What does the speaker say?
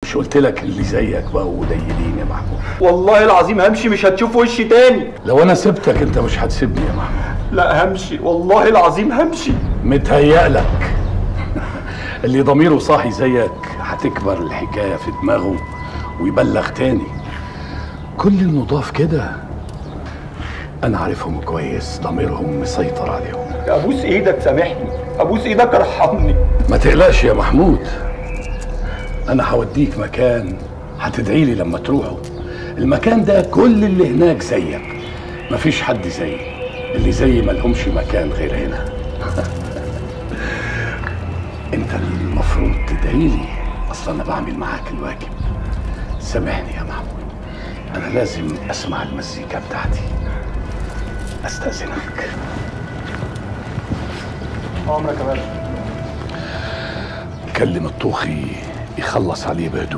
مش قلت لك اللي زيك بقوا قليلين يا محمود والله العظيم همشي مش هتشوف وشي تاني لو انا سبتك انت مش هتسيبني يا محمود لا همشي والله العظيم همشي متهيألك اللي ضميره صاحي زيك هتكبر الحكاية في دماغه ويبلغ تاني كل النضاف كده أنا عارفهم كويس ضميرهم مسيطر عليهم ابوس ايدك سامحني ابوس ايدك ارحمني ما تقلقش يا محمود أنا هوديك مكان هتدعي لي لما تروحه المكان ده كل اللي هناك زيك مفيش حد زيي اللي زيي ملهمش مكان غير هنا انت المفروض تدعي لي اصلا انا بعمل معاك الواجب سامحني يا محمود انا لازم اسمع المزيكا بتاعتي استاذنك عمرك يا باشا كلم الطوخي يخلص عليه بهدوء